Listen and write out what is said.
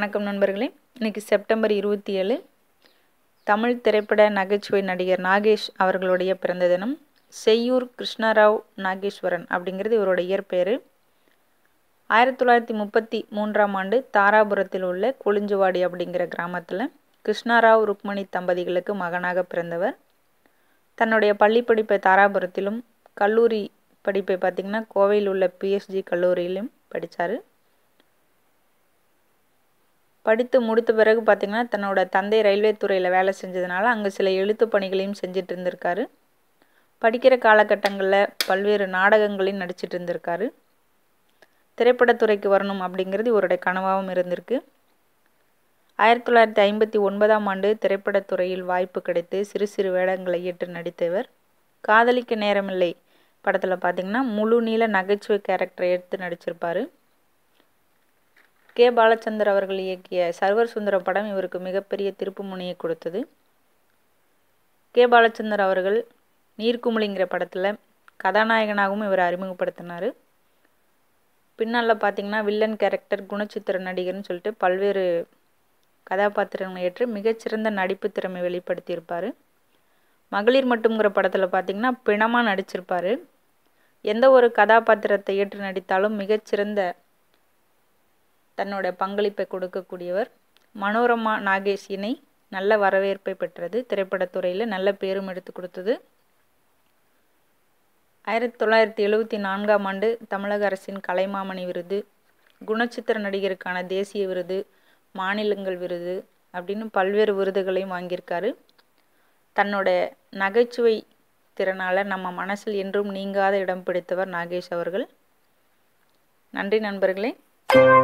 வணக்கம் நண்பர்களே இன்னைக்கு செப்டம்பர் இருபத்தி ஏழு தமிழ் திரைப்பட நகைச்சுவை நடிகர் நாகேஷ் அவர்களுடைய பிறந்த தினம் செய்யூர் கிருஷ்ணராவ் நாகேஸ்வரன் அப்படிங்கிறது இவரோட இயற்பெயர் ஆயிரத்தி தொள்ளாயிரத்தி முப்பத்தி மூன்றாம் ஆண்டு தாராபுரத்தில் உள்ள கொளிஞ்சுவாடி அப்படிங்கிற கிராமத்தில் கிருஷ்ணராவ் ருக்மணி தம்பதிகளுக்கு மகனாக பிறந்தவர் தன்னுடைய பள்ளி படிப்பை தாராபுரத்திலும் கல்லூரி படிப்பை பார்த்திங்கன்னா கோவையில் உள்ள பிஎஸ்ஜி கல்லூரியிலும் படித்தார் படித்து முடித்த பிறகு பார்த்திங்கன்னா தன்னோட தந்தை ரயில்வே துறையில் வேலை செஞ்சதுனால அங்கே சில எழுத்து பணிகளையும் செஞ்சுட்டு இருந்திருக்காரு படிக்கிற காலகட்டங்களில் பல்வேறு நாடகங்களையும் நடிச்சிட்டு இருந்திருக்காரு திரைப்படத்துறைக்கு வரணும் அப்படிங்கிறது இவருடைய கனவாகவும் இருந்திருக்கு ஆயிரத்தி தொள்ளாயிரத்தி ஐம்பத்தி ஒன்பதாம் ஆண்டு திரைப்படத்துறையில் வாய்ப்பு கிடைத்து சிறு சிறு வேடங்களை ஏற்று நடித்தவர் காதலிக்க நேரமில்லை படத்தில் பார்த்திங்கன்னா முழு நீள நகைச்சுவை கேரக்டரை எடுத்து நடிச்சிருப்பார் கே பாலச்சந்தர் அவர்கள் இயக்கிய சர்வர் சுந்தர படம் இவருக்கு மிகப்பெரிய திருப்பு முனையை கொடுத்தது கே பாலச்சந்தர் அவர்கள் நீர்க்குமிழிங்கிற படத்தில் கதாநாயகனாகவும் இவர் அறிமுகப்படுத்தினார் பின்னால் பார்த்தீங்கன்னா வில்லன் கேரக்டர் குணச்சித்திர நடிகர்னு சொல்லிட்டு பல்வேறு கதாபாத்திரங்களை ஏற்று மிகச்சிறந்த நடிப்பு திறமை வெளிப்படுத்தியிருப்பார் மகளிர் மட்டும்ங்கிற படத்தில் பார்த்திங்கன்னா பிணமாக நடிச்சிருப்பார் எந்த ஒரு கதாபாத்திரத்தை ஏற்று நடித்தாலும் மிகச்சிறந்த தன்னோட பங்களிப்பை கொடுக்கக்கூடியவர் மனோரமா நாகேஷ் இணை நல்ல வரவேற்பை பெற்றது திரைப்படத்துறையில் நல்ல பேரும் எடுத்து கொடுத்தது ஆயிரத்தி தொள்ளாயிரத்தி எழுவத்தி நான்காம் ஆண்டு தமிழக அரசின் கலைமாமணி விருது குணச்சித்திர நடிகருக்கான தேசிய விருது மாநிலங்கள் விருது அப்படின்னு பல்வேறு விருதுகளையும் வாங்கியிருக்காரு தன்னோட நகைச்சுவை திறனால் நம்ம மனசில் என்றும் நீங்காத இடம் பிடித்தவர் நாகேஷ் அவர்கள் நன்றி நண்பர்களே